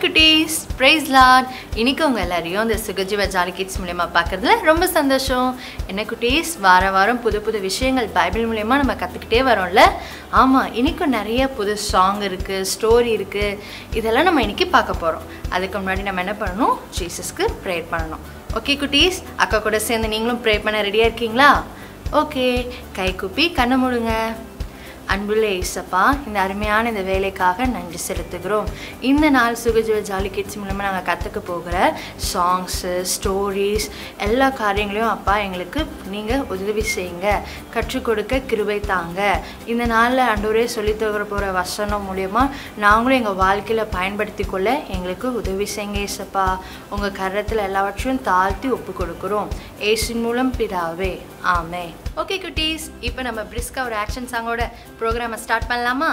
குட்டீஸ் price lot இன்னைக்கு உங்கள் எல்லாரையும் இந்த சுகஜீவ ஜாலி கிட்ஸ் மூலயமா பார்க்கறதுல ரொம்ப சந்தோஷம் என்ன குட்டீஸ் வார வாரம் புது புது விஷயங்கள் பைபிள் மூலயமா நம்ம கற்றுக்கிட்டே வரோம்ல ஆமாம் இன்னைக்கும் நிறைய புது சாங் இருக்குது ஸ்டோரி இருக்குது இதெல்லாம் நம்ம இன்னைக்கு பார்க்க போகிறோம் அதுக்கு முன்னாடி நம்ம என்ன பண்ணணும் ஜீசஸ்க்கு ப்ரேயர் பண்ணணும் ஓகே குட்டீஸ் அக்கா கூட சேர்ந்து நீங்களும் ப்ரே பண்ண ரெடியாக இருக்கீங்களா ஓகே கை கூப்பி கண்ணை மூடுங்க அன்புள்ள ஏசப்பா இந்த அருமையான இந்த வேலைக்காக நன்றி செலுத்துகிறோம் இந்த நாள் சுகஜீவ ஜாலி கிட்ஸ் மூலமாக நாங்கள் கற்றுக்க போகிற சாங்ஸு ஸ்டோரிஸ் எல்லா காரியங்களையும் அப்பா எங்களுக்கு நீங்கள் உதவி செய்யுங்க கற்றுக் கொடுக்க கிருபை தாங்க இந்த நாளில் அன்றவரே சொல்லி தர போகிற வசனம் மூலயமா நாங்களும் எங்கள் வாழ்க்கையில் பயன்படுத்தி கொள்ள எங்களுக்கு உதவி செய்யுங்க ஏசப்பா உங்கள் கரத்தில் எல்லாவற்றையும் தாழ்த்தி ஒப்பு கொடுக்குறோம் ஏசின் மூலம் பிதாவே ஆமே ஓகே குட்டீஸ் இப்போ நம்ம பிரிஸ்கா ஒரு ஆக்ஷன் சாங்கோட ப்ரோக்ராமை ஸ்டார்ட் பண்ணலாமா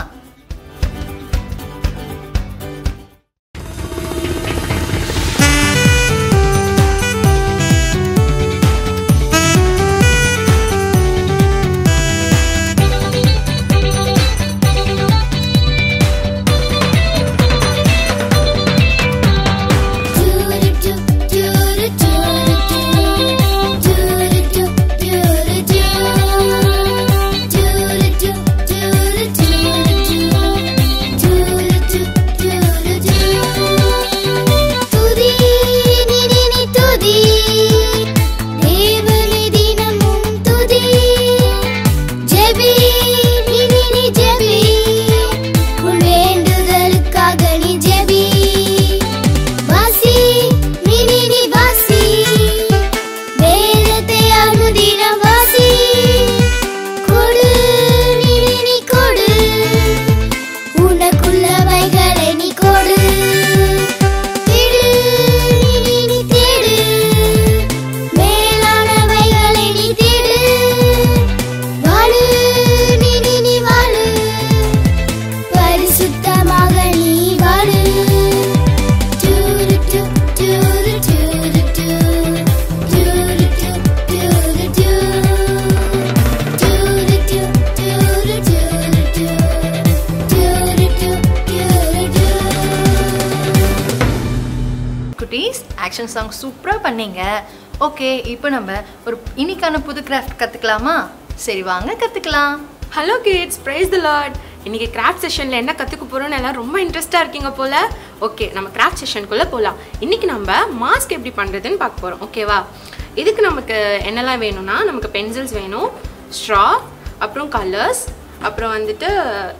குட்டீஸ் ஆக்ஷன் சாங் சூப்பராக பண்ணீங்க ஓகே இப்போ நம்ம ஒரு இன்னைக்கான புது கிராஃப்ட் கற்றுக்கலாமா சரி வாங்க கற்றுக்கலாம் hello kids praise the lord இன்னைக்கு கிராஃப்ட் செஷனில் என்ன கற்றுக்க போகிறோம்னு எல்லாம் ரொம்ப இன்ட்ரெஸ்ட்டாக இருக்கீங்க போல் ஓகே நம்ம கிராஃப்ட் செஷனுக்குள்ளே போகலாம் இன்றைக்கி நம்ம மாஸ்க் எப்படி பண்ணுறதுன்னு பார்க்க போகிறோம் ஓகேவா இதுக்கு நமக்கு என்னெல்லாம் வேணும்னா நமக்கு பென்சில்ஸ் வேணும் ஸ்ட்ரா அப்புறம் கலர்ஸ் அப்புறம் வந்துட்டு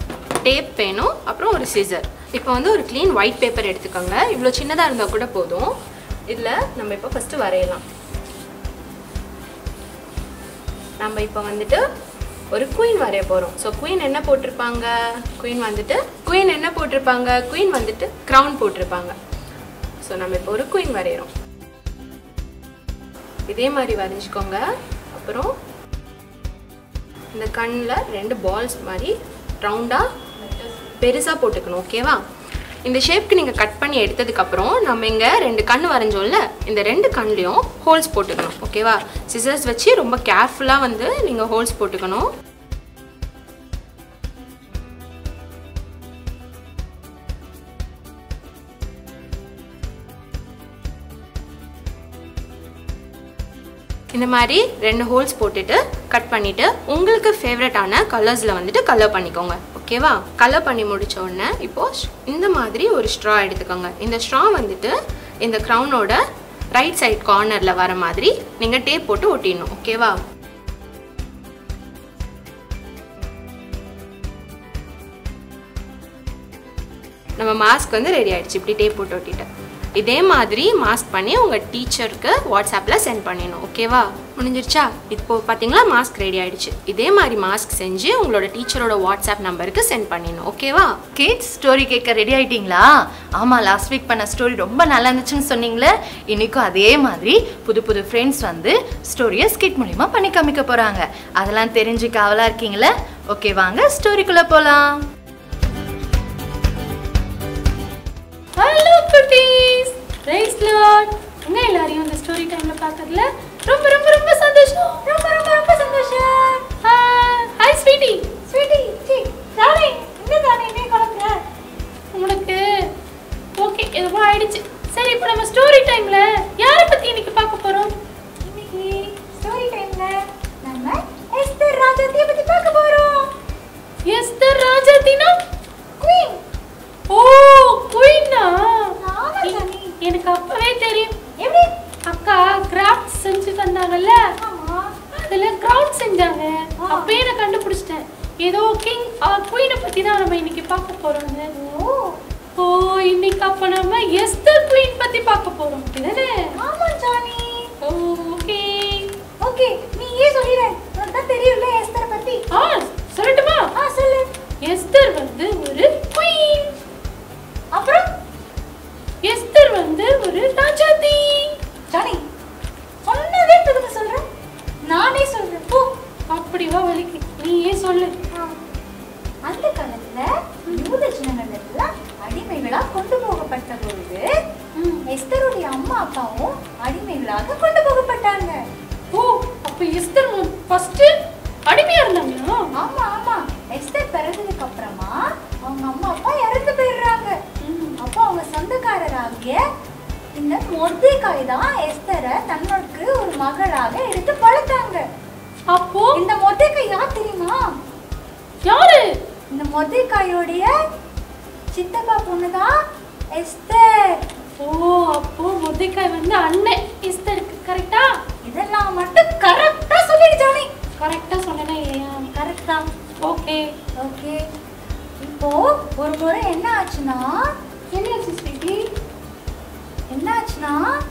டேப் வேணும் அப்புறம் ஒரு சிசர் இப்போ வந்து ஒரு க்ளீன் ஒயிட் பேப்பர் எடுத்துக்கோங்க இவ்வளோ சின்னதாக இருந்தால் கூட போதும் இதில் நம்ம இப்போ ஃபஸ்ட்டு வரையலாம் நம்ம இப்போ வந்துட்டு ஒரு குயின் வரைய போகிறோம் ஸோ குயின் என்ன போட்டிருப்பாங்க குயின் வந்துட்டு குயின் என்ன போட்டிருப்பாங்க குயின் வந்துட்டு க்ரௌன் போட்டிருப்பாங்க ஸோ நம்ம இப்போ ஒரு குயின் வரைகிறோம் இதே மாதிரி வரைஞ்சிக்கோங்க அப்புறம் இந்த கண்ணில் ரெண்டு பால்ஸ் மாதிரி ரவுண்டாக பெருசாக போட்டுக்கணும் ஓகேவா இந்த ஷேப்க்கு நீங்கள் கட் பண்ணி எடுத்ததுக்கப்புறம் நம்ம இங்கே ரெண்டு கண் வரைஞ்சோம்ல இந்த ரெண்டு கண்லேயும் ஹோல்ஸ் போட்டுக்கணும் ஓகேவா சிசர்ஸ் வச்சு ரொம்ப கேர்ஃபுல்லாக வந்து நீங்கள் ஹோல்ஸ் போட்டுக்கணும் இந்த மாதிரி ரெண்டு ஹோல்ஸ் போட்டுட்டு கட் பண்ணிவிட்டு உங்களுக்கு ஃபேவரட்டான கலர்ஸில் வந்துட்டு கலர் பண்ணிக்கோங்க ஓகேவா கலர் பண்ணி முடிச்ச உடனே இப்போது இந்த மாதிரி ஒரு ஸ்ட்ரா எடுத்துக்கோங்க இந்த ஸ்ட்ரா வந்துட்டு இந்த க்ரௌனோட ரைட் சைட் கார்னரில் வர மாதிரி நீங்கள் டேப் போட்டு ஒட்டிடணும் ஓகேவா நம்ம மாஸ்க் வந்து ரெடி ஆயிடுச்சு இப்படி டேப் போட்டு ஒட்டிட்டு இதே மாதிரி மாஸ்க் பண்ணி உங்கள் டீச்சருக்கு வாட்ஸ்அப்பில் சென்ட் பண்ணிடணும் ஓகேவா முடிஞ்சிருச்சா இப்போ பார்த்தீங்களா மாஸ்க் ரெடி ஆயிடுச்சு இதே மாதிரி மாஸ்க் செஞ்சு உங்களோட டீச்சரோட வாட்ஸ்அப் நம்பருக்கு சென்ட் பண்ணிடணும் ஓகேவா கிட்ஸ் ஸ்டோரி கேட்க ரெடி ஆயிட்டீங்களா ஆமாம் லாஸ்ட் வீக் பண்ண ஸ்டோரி ரொம்ப நல்லா இருந்துச்சுன்னு சொன்னீங்களே இன்றைக்கும் அதே மாதிரி புது புது ஃப்ரெண்ட்ஸ் வந்து ஸ்டோரியை ஸ்கிட் மூலிமா பண்ணி காமிக்க போகிறாங்க அதெல்லாம் தெரிஞ்சுக்க அவலாக இருக்கீங்களே ஓகே வாங்க ஸ்டோரிக்குள்ளே போகலாம் ஹலோ குட்டீஸ் பிரைஸ் லார்ட் உங்க எல்லாரையும் இந்த ஸ்டோரி டைம்ல பார்க்கறதுல ரொம்ப ரொம்ப ரொம்ப சந்தோஷம் ரொம்ப ரொம்ப ரொம்ப சந்தோஷம் ஹாய் ஸ்வீட்டி ஸ்வீட்டி சி ராணி என்ன தானே என்ன கலக்குற உனக்கு ஓகே எதுவும் அப்பயே நான் கண்டுபிடிச்சிட்டேன் ஏதோ கிங் குயினை பத்தி தான் நம்ம இன்னைக்கு பார்க்க போறோங்க ஓ ஓ இன்னைக்கு அப்ப நம்ம எஸ்தர் குயின் பத்தி பார்க்க போறோம் அப்படிதானே ஆமா ஜானி ஓ ஓகே ஓகே நீ ஏன் சொல்லிடு உனக்கு தான் தெரியும்ல எஸ்தரை பத்தி ஆ சொல்லட்டுமா ஆ சொல்லு எஸ்தர் வந்து ஒரு குயின் அப்புறம் எஸ்தர் வந்து ஒரு ராஜாதி ஜானி சொன்னதே திரும்ப சொல்றேன் நானே சொல்றேன் போ அப்படி வா வலிக்கு நீ ஏன் சொல்லு அந்த காலத்துல யூத ஜனங்கள் எல்லாம் அடிமைகளா கொண்டு போகப்பட்ட பொழுது ம். எஸ்தருடைய அம்மா அப்பாவும் அடிமைகளாக கொண்டு போகப்பட்டாங்க ஓ அப்ப எஸ்தர் ஃபர்ஸ்ட் அடிமையா இருந்தாங்களா ஆமா ஆமா எஸ்தர் பிறந்ததுக்கு அப்புறமா அவங்க அம்மா அப்பா இறந்து போயிடுறாங்க ம். அப்போ அவங்க சொந்தக்காரராகிய இந்த மொர்தேக்காய் தான் எஸ்தரை தன்னோருக்கு ஒரு மகளாக எடுத்து வளர்த்தாங்க அப்போ இந்த மொர்தேக்காய் யார் தெரியுமா யாரு இந்த மொர்தேக்காயோடைய சித்தப்பா பொண்ணுதான் எஸ்தர் ஓ அப்போ முத்தைக்காய் வந்து அண்ணன் எஸ்தருக்கு கரெக்டா இதெல்லாம் மட்டும் கரெக்டா சொல்லிடு ஜானி கரெக்டா சொன்னேனா இல்லையா கரெக்ட் தான் ஓகே ஓகே இப்போ ஒரு முறை என்ன ஆச்சுன்னா என்னாச்சு ஸ்வீட்டி என்ன ஆச்சுன்னா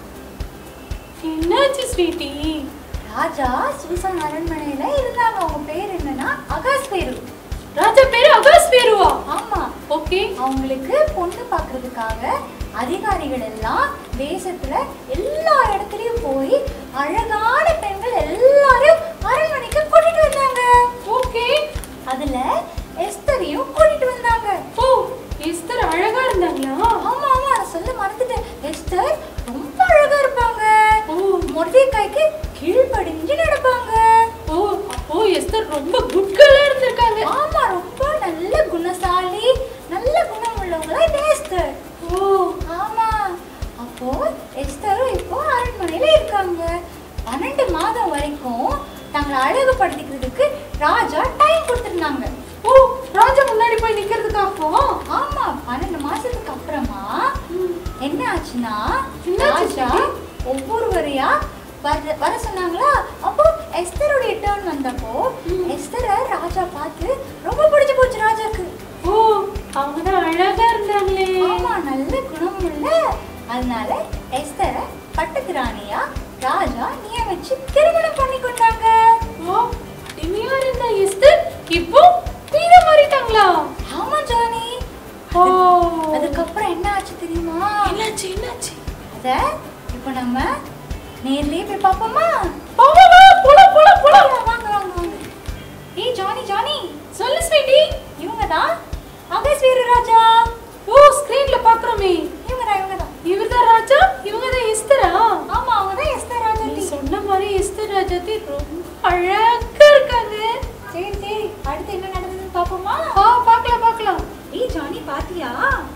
என்னாச்சு ஸ்வீட்டி ராஜா சூசான் அரண்மனையில இருந்தாங்க அவங்க பேர் என்னன்னா அகாஸ் பேரு ராஜா பேரு அகாஸ் பேருவா ஆமா ஓகே அவங்களுக்கு பொண்ணு பார்க்கறதுக்காக அதிகாரிகள் எல்லாம் தேசத்துல எல்லா இடத்துலயும் போய் அழகான பெண்கள் எல்லாரையும் அரண்மனைக்கு கூட்டிட்டு வந்தாங்க ஓகே அதுல எஸ்தரையும் கூட்டிட்டு வந்தாங்க ஓ எஸ்தர் அழகா இருந்தாங்களா ஆமா ஆமா நான் சொல்ல மறந்துட்டேன் எஸ்தர் ரொம்ப அழகா இருப்பாங்க ஓ மொர்தேக்காய்க்கு கீழ்ப்படிஞ்சு நடப்பாங்க ஓ அப்போ எஸ்தர் ரொம்ப குட் கேர்லா இருந்திருக்காங்க ஆமா ரொம்ப நல்ல குணசாலி நல்ல குணம் உள்ளவங்களா இந்த எஸ்தர் ஓ ஆமா அப்போ எஸ்தரும் இப்போ அரண்மனையில இருக்காங்க பன்னெண்டு மாதம் வரைக்கும் தங்களை அழகுபடுத்திக்கிறதுக்கு ராஜா டைம் கொடுத்துருந்தாங்க ஓ ராஜா முன்னாடி போய் நிக்கிறதுக்கு அப்போ ஆமா பன்னெண்டு மாசத்துக்கு அப்புறமா என்ன ஆச்சுன்னா என்னாச்சு ராஜா சித்தி? ஒவ்வொருவரையா வர வர சொன்னாங்களா அப்போ எஸ்தருடைய டேர்ன் வந்தப்போ எஸ்தரை ராஜா பார்த்து ரொம்ப பிடிச்சு போச்சு ராஜாக்கு ஓ அவங்க தான் அழகா இருந்தாங்களே ஆமா நல்ல குணம் உள்ள அதனால எஸ்தரை பட்டத்து ராணியா ராஜா நியமிச்சு திருமணம் பண்ணி கொண்டாங்க ஓ அடிமையா இருந்த எஸ்தர் இப்போ வீர மாறிட்டாங்களா ஆமா ஜானி ஓ அதுக்கப்புறம் என்ன ஆச்சு தெரியுமா என்னாச்சு என்னாச்சு அத இப்போ நம்ம நேர்லயே போய் பார்ப்போமா வா வா வா போலாம் போலாம் போலாம் வாங்க வாங்க வாங்க வாங்க ஏய் ஜானி ஜானி சொல்லு ஸ்வீட்டி இவங்க தான் அகஸ் வீரராஜா ஓ ஸ்கிரீன்ல பாக்குறோமே இவங்க தான் இவங்க தான் இவர்தான் ராஜா இவங்க தான் எஸ்தரா ஆமா அவங்க தான் எஸ்தர் நீ ராஜாத்தி சொன்ன மாதிரி எஸ்தர் ராஜாத்தி ரொம்ப அழகா இருக்காங்க சரி சரி அடுத்து என்ன நடந்ததுன்னு பார்ப்போமா ஆ பார்க்கலாம் பார்க்கலாம் ஏய் ஜானி பாத்தியா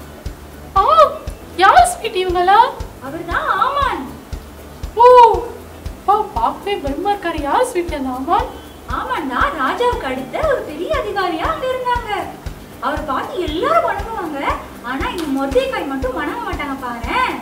ஆ யார் ஸ்வீட்டி இவங்களா அவர்தான் ஆமான் ஓ பா பார்க்கவே பயமா இருக்காரு யார் ஸ்வீட்டி அந்த ஆமான் ஆமான் தான் ராஜாவுக்கு அடுத்த ஒரு பெரிய அதிகாரியா அங்க இருந்தாங்க அவர் பார்த்து எல்லாரும் வணங்குவாங்க ஆனா இந்த மொர்தேக்காய் மட்டும் வணங்க மாட்டாங்க பாரேன்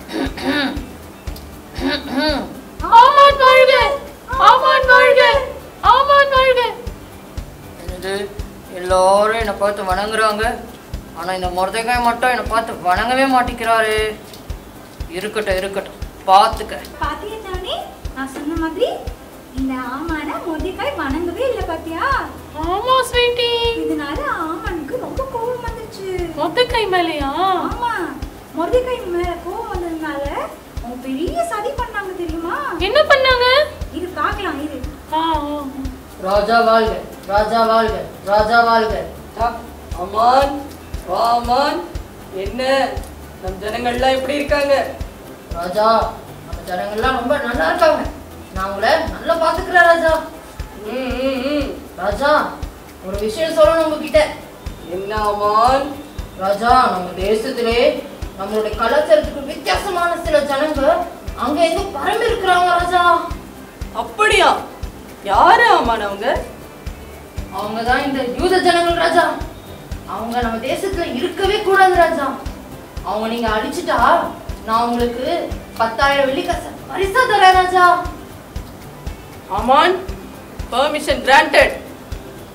ஆமான் வாழ்க ஆமான் வாழ்க ஆமான் வாழ்க என்னது எல்லாரும் என்னை பார்த்து வணங்குறாங்க ஆனால் இந்த முருதைக்காய் மட்டும் என்னை பார்த்து வணங்கவே மாட்டேங்கிறாரு இருக்கட்டும் இருக்கட்டும் பார்த்துக்க பாத்தியா ஜானி நான் சொன்ன மாதிரி இந்த ஆமான மொர்தேக்காய் வணங்கவே இல்லை பாத்தியா ஆமா ஸ்வீட்டி இதனால ஆமானுக்கு ரொம்ப கோபம் வந்துச்சு மொத்த கை மேலையா ஆமா மொர்தேக்காய் மேல கோபம் வந்ததுனால அவன் பெரிய சதி பண்ணாங்க தெரியுமா என்ன பண்ணாங்க இது பார்க்கலாம் இது ஆ ஆ. ராஜா வாழ்க ராஜா வாழ்க ராஜா வாழ்க அம்மான் வா அம்மான் என்ன நம் ஜனங்கள்லாம் எப்படி இருக்காங்க ராஜா நம்ம ஜனங்கள்லாம் ரொம்ப நல்லா இருக்காங்க நான் உங்களை நல்லா பார்த்துக்கிறேன் ராஜா ம், ம், ம். ராஜா ஒரு விஷயம் சொல்லணும் உங்ககிட்ட என்ன அம்மான் ராஜா நம்ம தேசத்திலே நம்மளுடைய கலாச்சாரத்துக்கு வித்தியாசமான சில ஜனங்க அங்க எங்க பரம்பி இருக்கிறாங்க ராஜா அப்படியா யாரு அம்மான் அவங்க அவங்க தான் இந்த யூத ஜனங்கள் ராஜா அவங்க நம்ம தேசத்துல இருக்கவே கூடாது ராஜா அவங்க நீங்க அடிச்சிட்டா நான் உங்களுக்கு பத்தாயிரம் வெள்ளி காசு பரிசா தரேன் ராஜா அம்மான் பெர்மிஷன் கிராண்டட்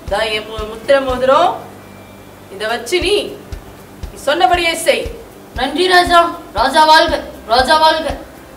இதான் என் மு- முத்திர மோதிரம் இதை வச்சு நீ நீ சொன்னபடியே செய் நன்றி ராஜா ராஜா வாழ்க ராஜா வாழ்க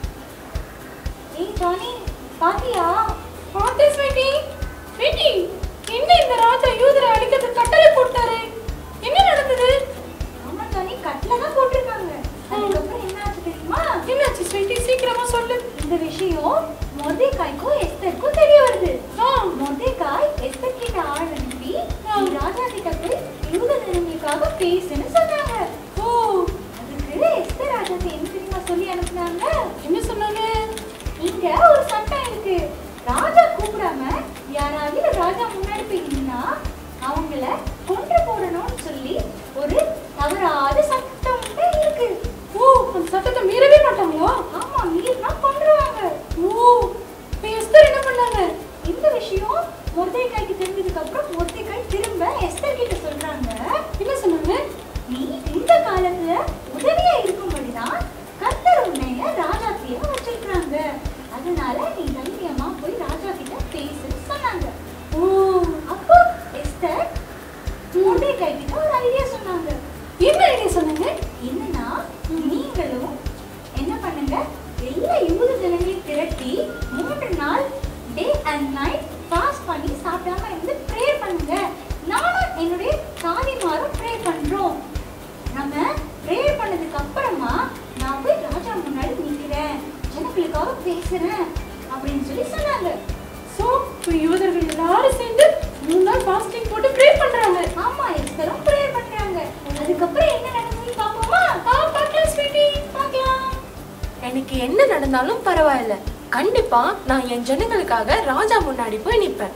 ஏய் ஜானி பாத்தியா பார்த்தேன் ஸ்வீட்டி ஸ்வீட்டி என்ன இந்த ராஜா யூதரை அடிக்கிறதுக்கு கட்டளை போட்டாரு என்ன நடந்தது ஆமா ஜானி கட்டில தான் போட்டிருக்காங்க அதுக்கப்புறம் என்ன ஆச்சு தெரியுமா என்னாச்சு ஸ்வீட்டி சீக்கிரமா சொல்லு இந்த விஷயம் மொர்தேக்காய்க்கும் எஸ்தருக்கும் தெரிய வருது மொர்தேக்காய் எஸ்தர் கிட்ட ஆள் அனுப்பி நீ ராஜா கிட்ட போய் யூத ஜனங்களுக்காக பேசுன்னு சொன்னாங்க ஓ அதுக்கு எஸ்தர் ராஜாக்கு என்ன தெரியுமா சொல்லி அனுப்புனாங்க என்ன சொன்னாங்க இங்க ஒரு சட்டம் இருக்கு ராஜா கூப்பிடாம யாராவது ராஜா முன்னாடி போய் நின்னா அவங்கள கொன்று போடணும்னு சொல்லி ஒரு தவறாத சட்டம் கூட இருக்கு ஓ அந்த சட்டத்தை மீறவே மாட்டாங்களா ஆமா மீறினா கொன்றுவாங்க ஓ இப்ப எஸ்தர் என்ன பண்ணாங்க இந்த விஷயம் மொர்தேக்காய்க்கு தெரிஞ்சதுக்கு அப்புறம் மொர்தேக்காய் திரும்ப எஸ்தர் கிட்ட சொல்றாங்க என்ன சொன்னாங்க நீ இந்த காலத்துல உதவியா இருக்கும்படிதான் கர்த்தர் உன்னைய ராஜாத்தியா வச்சிருக்காங்க அதனால நீ தைரியமா போய் ராஜா கிட்ட பேசுன்னு சொன்னாங்க ஓ அப்போ எஸ்தர் மொர்தேக்காய் கிட்ட ஒரு ஐடியா சொன்னாங்க என்ன ஐடியா சொன்னாங்க என்னன்னா நீங்களும் என்ன பண்ணுங்க எல்லா யூத ஜனங்களையும் திரட்டி மூன்று நாள் டே அண்ட் நைட் ஃபாஸ்ட் பண்ணி சாப்பிடாம இருந்து ப்ரேயர் பண்ணுங்க நானும் என்னுடைய தாதிமாரும் ப்ரே பண்றோம் நம்ம ப்ரேயர் பண்ணதுக்கு அப்புறமா நான் போய் ராஜா முன்னாடி நிக்கிறேன் ஜனங்களுக்காக பேசுறேன் அப்படின்னு சொல்லி சொன்னாங்க சோ இப்ப யூதர்கள் எல்லாரும் சேர்ந்து மூணு நாள் ஃபாஸ்டிங் போட்டு ப்ரே பண்றாங்க ஆமா எஸ்தரும் ப்ரேயர் பண்றாங்க அதுக்கப்புறம் என்ன நடந்ததுன்னு பாப்போமா ஆ பார்க்கலாம் ஸ்வீட்டி பார்க்கலாம் எனக்கு என்ன நடந்தாலும் பரவாயில்ல கண்டிப்பா நான் என் ஜனங்களுக்காக ராஜா முன்னாடி போய் நிப்பேன்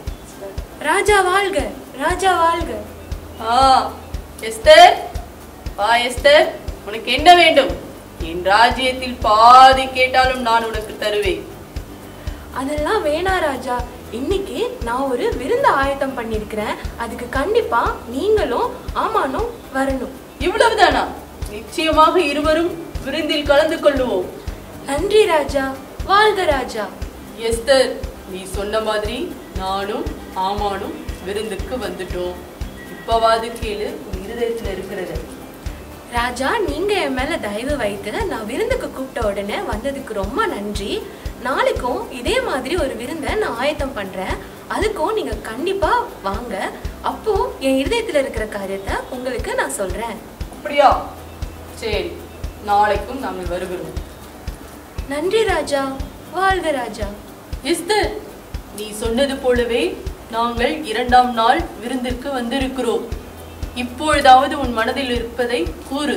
ராஜா வாழ்க ராஜா வாழ்க ஆ எஸ்தர் வா எஸ்தர் உனக்கு என்ன வேண்டும் என் ராஜ்யத்தில் பாதி கேட்டாலும் நான் உனக்கு தருவேன் அதெல்லாம் வேணா ராஜா இன்னைக்கு நான் ஒரு விருந்து ஆயத்தம் பண்ணியிருக்கிறேன் அதுக்கு கண்டிப்பா நீங்களும் ஆமானும் வரணும் இவ்வளவுதானா நிச்சயமாக இருவரும் விருந்தில் கலந்து கொள்ளுவோம் நன்றி ராஜா வாழ்க ராஜா எஸ்தர் நீ சொன்ன மாதிரி நானும் ஆமானும் விருந்துக்கு வந்துட்டோம் இப்பவாது கேளு உன் இருதயத்துல இருக்கிறது ராஜா நீங்க என் மேல தயவு வைத்து நான் விருந்துக்கு கூப்பிட்ட உடனே வந்ததுக்கு ரொம்ப நன்றி நாளைக்கும் இதே மாதிரி ஒரு விருந்தை நான் ஆயத்தம் பண்றேன் அதுக்கும் நீங்க கண்டிப்பா வாங்க அப்போ என் இருதயத்துல இருக்கிற காரியத்தை உங்களுக்கு நான் சொல்றேன் அப்படியா சரி நாளைக்கும் நாங்கள் வருகிறோம் நன்றி ராஜா வாழ்க ராஜா எஸ்தர் நீ சொன்னது போலவே நாங்கள் இரண்டாம் நாள் விருந்திற்கு வந்திருக்கிறோம் இப்பொழுதாவது உன் மனதில் இருப்பதை கூறு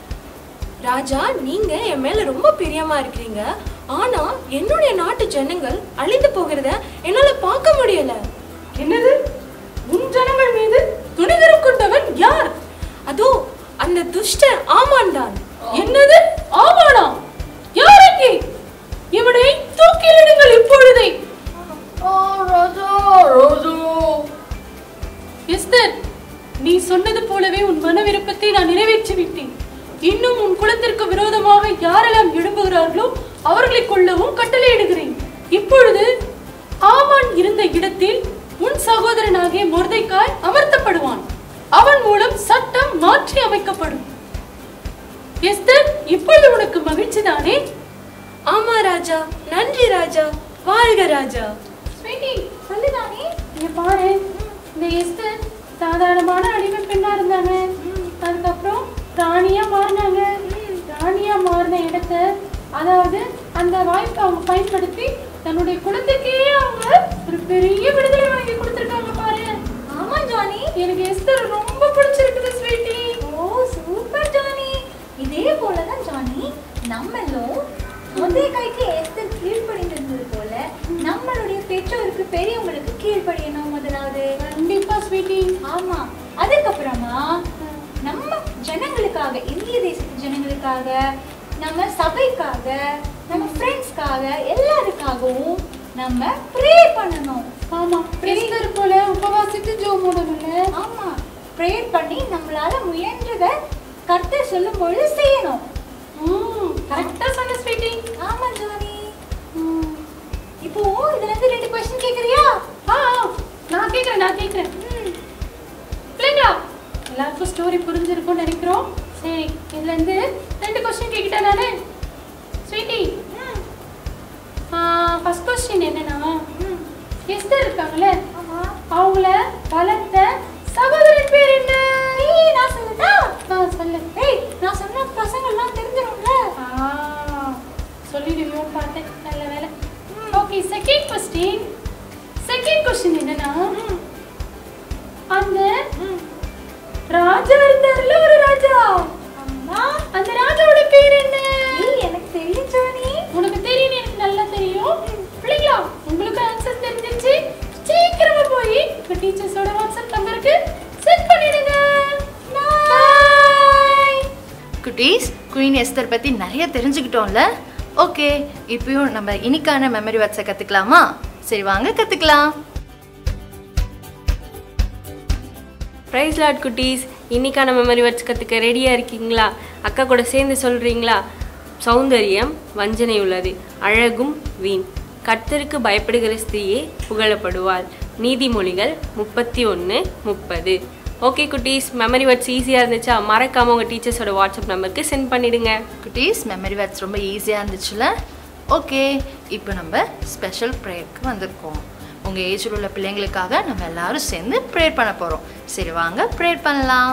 ராஜா நீங்க என் மேல ரொம்ப பிரியமா இருக்கிறீங்க ஆனா என்னுடைய நாட்டு ஜனங்கள் அழிந்து போகிறத என்னால பார்க்க முடியல என்னது உன் ஜனங்கள் மீது துணிகரம் கொண்டவன் யார் அதோ அந்த துஷ்ட ஆமான் தான் என்னது ஆமானா யார் அங்கே இவனை தூக்கிலிடுங்கள் இப்பொழுதே ராஜா ராஜா எஸ்தர் நீ சொன்னது போலவே உன் மன விருப்பத்தை நான் நிறைவேற்றி விட்டேன் இன்னும் உன் குலத்திற்கு விரோதமாக யாரெல்லாம் எழும்புகிறார்களோ அவர்களை கொல்லவும் கட்டளையிடுகிறேன் இப்பொழுது ஆமான் இருந்த இடத்தில் உன் சகோதரனாகிய மொர்தைக்காய் அமர்த்தப்படுவான் அவன் மூலம் சட்டம் மாற்றி அமைக்கப்படும் எஸ்தர் இப்பொழுது உனக்கு மகிழ்ச்சி தானே ஆமா ராஜா நன்றி ராஜா வாழ்க ராஜா ஸ்வீட்டி சொல்லுதானே இங்க பாரு இந்த எஸ்தர் சாதாரணமான அடிமை பெண்ணா இருந்தாங்க அதுக்கப்புறம் ராணியா மாறினாங்க ராணியா மாறின இடத்த அதாவது அந்த வாய்ப்பை அவங்க பயன்படுத்தி தன்னுடைய குலத்துக்கே அவங்க ஒரு பெரிய விடுதலை வாங்கி கொடுத்துருக்காங்க பாரு ஆமா ஜானி எனக்கு எஸ்தர் ரொம்ப பிடிச்சிருக்குது ஸ்வீட்டி ஓ சூப்பர் ஜானி இதே போலதான் ஜானி நம்மளும் முந்தையக்காய்க்கு எஸ்தர் கீழ்ப்படிந்திருந்தது போல நம்மளுடைய பெற்றோருக்கு பெரியவங்களுக்கு கீழ்ப்படியணும் முதலாவது கண்டிப்பா ஸ்வீட்டி ஆமா அதுக்கப்புறமா நம்ம ஜனங்களுக்காக இந்திய தேசத்து ஜனங்களுக்காக நம்ம சபைக்காக நம்ம ஃப்ரெண்ட்ஸ்க்காக எல்லாருக்காகவும் நம்ம ப்ரே பண்ணணும் ஆமா எஸ்தர் போல உபவாசித்து ஜோ மூடணும்ல ஆமா ப்ரேயர் பண்ணி நம்மளால முயன்றதை கர்த்தர் சொல்லும் பொழுது செய்யணும் கரெக்டா சொன்ன ஸ்வீட்டி ஆமா ஜோனி இப்போ இதுல இருந்து ரெண்டு கொஸ்டின் கேக்குறியா ஆ ஆ, நான் கேக்குறேன் நான் கேக்குறேன் ம், பிள்ளைங்களா எல்லாருக்கும் ஸ்டோரி புரிஞ்சிருக்கும்னு நினைக்கிறோம் சரி இதுல இருந்து ரெண்டு கொஸ்டின் கேக்கிட்டேன் நானு ஸ்வீட்டி ஃபர்ஸ்ட் கொஸ்டின் என்னன்னா எஸ்தர் இருக்காங்கல்ல அவங்கள வளர்த்த சகோதரன் பேர் என்ன ஏய், நான் சொல்லட்டா ஆ, சொல்லு ஏய் நான் சொன்ன பசங்க எல்லாம் தெரிஞ்சிரும்ல ஆ, சொல்லிடுவியோன்னு பார்த்தேன் நல்ல வேலை okay second question second question என்னன்னா அந்த ராஜா இருந்தார்ல ஒரு ராஜா அம்மா அந்த ராஜாவோட பேர் என்ன ஏய் எனக்கு தெரியும் ஜோனி உனக்கு தெரியும் எனக்கு நல்லா தெரியும் பிள்ளைங்களா உங்களுக்கு ஆன்சர் தெரிஞ்சிருச்சு சீக்கிரமா போய் உங்க டீச்சர்ஸோட வாட்ஸ்அப் நம்பருக்கு சென்ட் பண்ணிடுங்க பாய் குட்டீஸ் குயின் எஸ்தர் பற்றி நிறைய தெரிஞ்சுக்கிட்டோம்ல ஓகே இப்பயும் நம்ம இனிக்கான மெமரி வேர்ட்ஸை கற்றுக்கலாமா சரி வாங்க கற்றுக்கலாம் ப்ரைஸ் லாட் குட்டீஸ் இன்னைக்கான மெமரி வேர்ட்ஸ் கற்றுக்க ரெடியாக இருக்கீங்களா அக்கா கூட சேர்ந்து சொல்கிறீங்களா சௌந்தரியம் வஞ்சனை உள்ளது அழகும் வீண் கர்த்தருக்கு பயப்படுகிற ஸ்திரீயே புகழப்படுவாள் நீதிமொழிகள் முப்பத்தி ஒன்று முப்பது ஓகே குட்டீஸ் மெமரி வேர்ட்ஸ் ஈஸியாக இருந்துச்சா மறக்காமல் உங்கள் டீச்சர்ஸோட வாட்ஸ்அப் நம்பருக்கு சென்ட் பண்ணிடுங்க குட்டீஸ் மெமரி வேர்ட்ஸ் ரொம்ப ஈஸியாக இருந்துச்சுல ஓகே இப்போ நம்ம ஸ்பெஷல் ப்ரேயருக்கு வந்திருக்கோம் உங்கள் ஏஜில் உள்ள பிள்ளைங்களுக்காக நம்ம எல்லாரும் சேர்ந்து ப்ரேயர் பண்ண போகிறோம் சரி வாங்க ப்ரேயர் பண்ணலாம்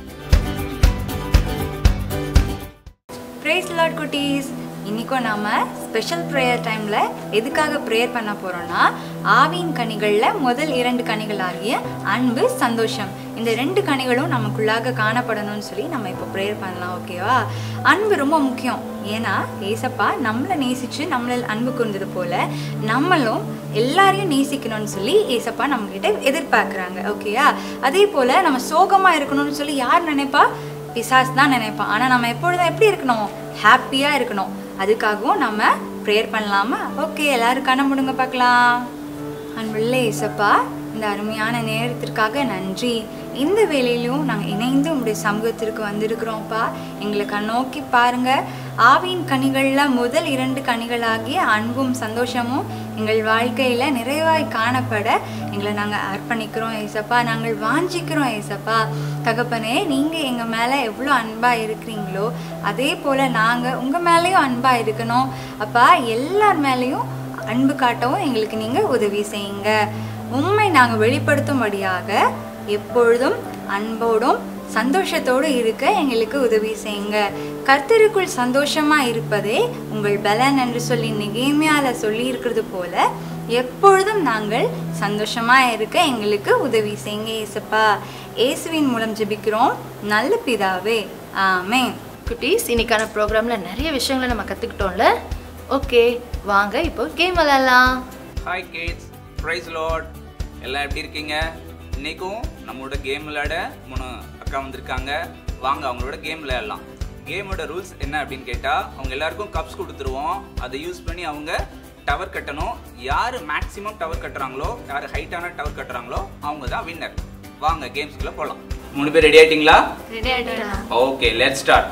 ப்ரேஸ் லார்ட் குட்டீஸ் இன்றைக்கும் நாம் ஸ்பெஷல் ப்ரேயர் டைமில் எதுக்காக ப்ரேயர் பண்ண போகிறோன்னா ஆவியின் கனிகளில் முதல் இரண்டு கனிகளாகிய அன்பு சந்தோஷம் இந்த ரெண்டு கனிகளும் நமக்குள்ளாக காணப்படணும்னு சொல்லி நம்ம இப்போ ப்ரேயர் பண்ணலாம் ஓகேவா அன்பு ரொம்ப முக்கியம் ஏன்னா ஏசப்பா நம்மளை நேசித்து நம்மள அன்பு கொண்டது போல் நம்மளும் எல்லாரையும் நேசிக்கணும்னு சொல்லி ஏசப்பா நம்மக்கிட்ட எதிர்பார்க்குறாங்க ஓகேயா அதே போல் நம்ம சோகமாக இருக்கணும்னு சொல்லி யார் நினைப்பா பிசாஸ் தான் நினைப்பான் ஆனால் நம்ம எப்பொழுதும் எப்படி இருக்கணும் ஹாப்பியாக இருக்கணும் அதுக்காகவும் நம்ம ப்ரேயர் பண்ணலாமா ஓகே எல்லாரும் கண்ண முடுங்க பார்க்கலாம் அன்புள்ள இசப்பா இந்த அருமையான நேரத்திற்காக நன்றி இந்த வேலையிலும் நாங்கள் இணைந்து உங்களுடைய சமூகத்திற்கு வந்திருக்கிறோம்ப்பா எங்களை கண்ணோக்கி பாருங்க ஆவியின் கனிகளில் முதல் இரண்டு கனிகளாகிய அன்பும் சந்தோஷமும் எங்கள் வாழ்க்கையில் நிறைவாய் காணப்பட எங்களை நாங்கள் அர்ப்பணிக்கிறோம் ஏசப்பா நாங்கள் வாஞ்சிக்கிறோம் ஏசப்பா தகப்பனே நீங்கள் எங்கள் மேலே எவ்வளோ அன்பாக இருக்கிறீங்களோ அதே போல் நாங்கள் உங்கள் மேலேயும் அன்பாக இருக்கணும் அப்பா எல்லார் மேலேயும் அன்பு காட்டவும் எங்களுக்கு நீங்கள் உதவி செய்யுங்க உண்மை நாங்கள் வெளிப்படுத்தும்படியாக எப்பொழுதும் அன்போடும் சந்தோஷத்தோடு இருக்க எங்களுக்கு உதவி செய்யுங்க கர்த்தருக்குள் சந்தோஷமா இருப்பதே உங்கள் பலன் என்று சொல்லி நிகைமையால சொல்லி இருக்கிறது போல எப்பொழுதும் நாங்கள் சந்தோஷமா இருக்க எங்களுக்கு உதவி செய்யுங்க ஏசப்பா இயேசுவின் மூலம் ஜெபிக்கிறோம் நல்ல பிதாவே ஆமென் குட்டீஸ் இன்னைக்கான ப்ரோக்ராமில் நிறைய விஷயங்களை நம்ம கற்றுக்கிட்டோம்ல ஓகே வாங்க இப்போ கேம் விளையாடலாம் ஹாய் கிட்ஸ் ப்ரைஸ் லார்ட் எல்லாம் எப்படி இருக்கீங்க இன்னைக்கும் நம்மளோட கேம் விளையாட மூணு அக்கா வந்திருக்காங்க வாங்க அவங்களோட கேம் விளையாடலாம் கேமோட ரூல்ஸ் என்ன அப்படின்னு கேட்டால் அவங்க எல்லாருக்கும் கப்ஸ் கொடுத்துருவோம் அதை யூஸ் பண்ணி அவங்க டவர் கட்டணும் யார் மேக்ஸிமம் டவர் கட்டுறாங்களோ யார் ஹைட்டான டவர் கட்டுறாங்களோ அவங்க தான் வின்னர் வாங்க கேம்ஸ்குள்ளே போகலாம் மூணு பேர் ரெடி ஆயிட்டீங்களா ரெடி ஆகிட்டா ஓகே லெட் ஸ்டார்ட்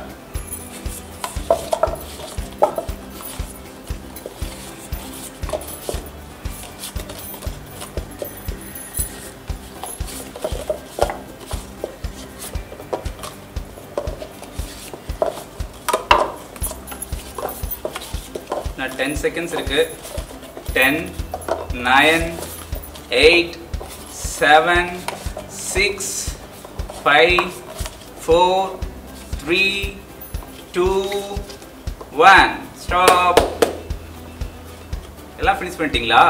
நான் டென் செகண்ட்ஸ் இருக்கு ten nine eight seven six five four three two one stop எல்லாம் ஃபினிஷ் பண்ணிட்டீங்களா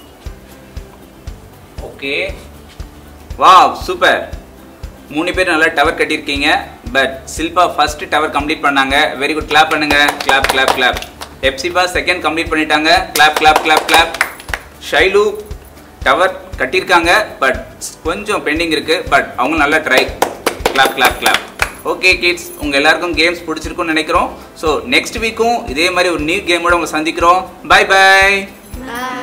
ஓகே வாவ் சூப்பர் மூணு பேர் நல்லா டவர் கட்டியிருக்கீங்க but Shilpa first tower complete பண்ணாங்க வெரி குட் கிளாப் பண்ணுங்க clap clap clap Hepzibah second complete பண்ணிட்டாங்க clap clap clap clap Shailu tower கட்டியிருக்காங்க பட் கொஞ்சம் பெண்டிங் இருக்கு பட் அவங்க நல்லா try clap clap clap okay kids உங்க எல்லாருக்கும் கேம்ஸ் பிடிச்சிருக்கும்னு நினைக்கிறோம் ஸோ நெக்ஸ்ட் வீக்கும் இதே மாதிரி ஒரு நியூ கேமோட உங்களை சந்திக்கிறோம் பை பை பாய்